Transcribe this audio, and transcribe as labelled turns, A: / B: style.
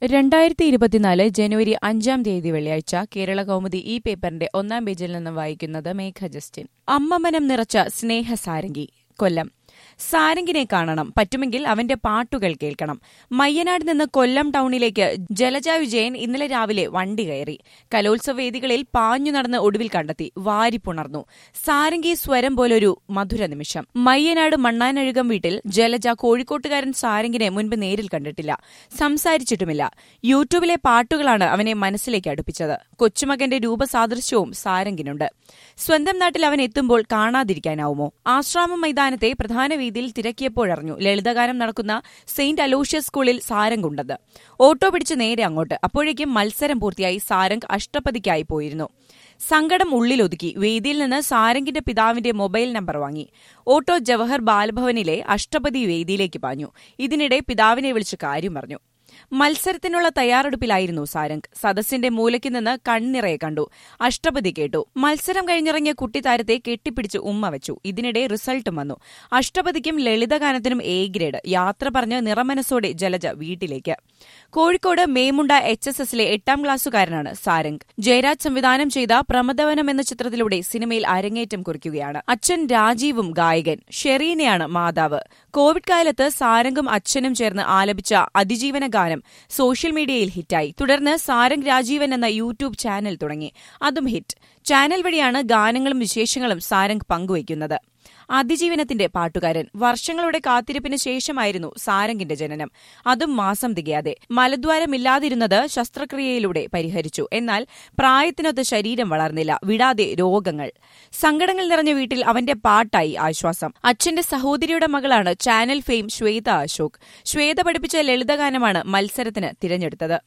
A: രണ്ടായിരത്തി ഇരുപത്തിനാല് ജനുവരി അഞ്ചാം തീയതി വെള്ളിയാഴ്ച കേരള കൗമുദി ഈ പേപ്പറിന്റെ ഒന്നാം പേജിൽ നിന്ന് വായിക്കുന്നത് മേഘ ജസ്റ്റിൻ അമ്മമനം നിറച്ച സ്നേഹസാരംഗി കൊല്ലം സാരംഗിനെ കാണണം പറ്റുമെങ്കിൽ അവന്റെ പാട്ടുകൾ കേൾക്കണം മയ്യനാട് നിന്ന് കൊല്ലം ടൗണിലേക്ക് ജലജ വിജയൻ ഇന്നലെ രാവിലെ വണ്ടി കയറി കലോത്സവ വേദികളിൽ പാഞ്ഞു നടന്ന് ഒടുവിൽ കണ്ടെത്തി വാരിപ്പുണർന്നു സാരംഗി സ്വരം പോലൊരു മധുര നിമിഷം മയ്യനാട് മണ്ണാനഴുകം വീട്ടിൽ ജലജ കോഴിക്കോട്ടുകാരൻ സാരംഗിനെ മുൻപ് നേരിൽ കണ്ടിട്ടില്ല സംസാരിച്ചിട്ടുമില്ല യൂട്യൂബിലെ പാട്ടുകളാണ് അവനെ മനസ്സിലേക്ക് അടുപ്പിച്ചത് കൊച്ചുമകന്റെ രൂപസാദൃശ്യവും സാരംഗിനുണ്ട് സ്വന്തം നാട്ടിൽ അവൻ എത്തുമ്പോൾ കാണാതിരിക്കാനാവുമോ ആശ്രാമം മൈതാനത്തെ പ്രധാന വേദിയിൽ തിരക്കിയപ്പോഴറിഞ്ഞു ലളിതഗാനം നടക്കുന്ന സെയിന്റ് അലോഷ്യസ് സ്കൂളിൽ സാരംഗുണ്ടെന്ന് ഓട്ടോ പിടിച്ച് നേരെ അങ്ങോട്ട് അപ്പോഴേക്കും മത്സരം പൂർത്തിയായി സാരംഗ് അഷ്ടപതിക്കായി പോയിരുന്നു സങ്കടം ഉള്ളിലൊതുക്കി വേദിയിൽ നിന്ന് സാരംഗിന്റെ പിതാവിന്റെ മൊബൈൽ നമ്പർ വാങ്ങി ഓട്ടോ ജവഹർ ബാലഭവനിലെ അഷ്ടപതി വേദിയിലേക്ക് പാഞ്ഞു ഇതിനിടെ പിതാവിനെ വിളിച്ച് കാര്യം പറഞ്ഞു മത്സരത്തിനുള്ള തയ്യാറെടുപ്പിലായിരുന്നു സാരംഗ് സദസ്സിന്റെ മൂലയ്ക്ക് നിന്ന് കണ്ണിറയെ കണ്ടു അഷ്ടപതി കേട്ടു മത്സരം കഴിഞ്ഞിറങ്ങിയ കുട്ടിത്താരത്തെ കെട്ടിപ്പിടിച്ച് ഉമ്മ വെച്ചു ഇതിനിടെ റിസൾട്ടും വന്നു അഷ്ടപതിക്കും ലളിതഗാനത്തിനും എ ഗ്രേഡ് യാത്ര പറഞ്ഞ് നിറമനസ്സോടെ ജലജ വീട്ടിലേക്ക് കോഴിക്കോട് മേമുണ്ട എച്ച് എസ് എസിലെ എട്ടാം ക്ലാസ്സുകാരനാണ് സാരംഗ് ജയരാജ് സംവിധാനം ചെയ്ത പ്രമദവനം എന്ന ചിത്രത്തിലൂടെ സിനിമയിൽ അരങ്ങേറ്റം കുറിക്കുകയാണ് അച്ഛൻ രാജീവും ഗായകൻ ഷെറീനയാണ് മാതാവ് കോവിഡ് കാലത്ത് സാരംഗും അച്ഛനും ചേർന്ന് ആലപിച്ച അതിജീവന ഗാനം സോഷ്യൽ മീഡിയയിൽ ഹിറ്റായി തുടർന്ന് സാരംഗ് രാജീവൻ എന്ന യൂട്യൂബ് ചാനൽ തുടങ്ങി അതും ഹിറ്റ് ചാനൽ വഴിയാണ് ഗാനങ്ങളും വിശേഷങ്ങളും സാരംഗ് പങ്കുവയ്ക്കുന്നത് അതിജീവനത്തിന്റെ പാട്ടുകാരൻ വർഷങ്ങളുടെ കാത്തിരിപ്പിന് ശേഷമായിരുന്നു സാരംഗിന്റെ ജനനം അതും മാസം തികയാതെ മലദ്വാരമില്ലാതിരുന്നത് ശസ്ത്രക്രിയയിലൂടെ പരിഹരിച്ചു എന്നാൽ പ്രായത്തിനൊത്ത് ശരീരം വളർന്നില്ല വിടാതെ രോഗങ്ങൾ സങ്കടങ്ങൾ നിറഞ്ഞ വീട്ടിൽ അവന്റെ പാട്ടായി ആശ്വാസം അച്ഛന്റെ സഹോദരിയുടെ മകളാണ് ചാനൽ ഫെയിം ശ്വേത അശോക് ശ്വേത പഠിപ്പിച്ച ലളിതഗാനമാണ് മത്സരത്തിന് തിരഞ്ഞെടുത്തത്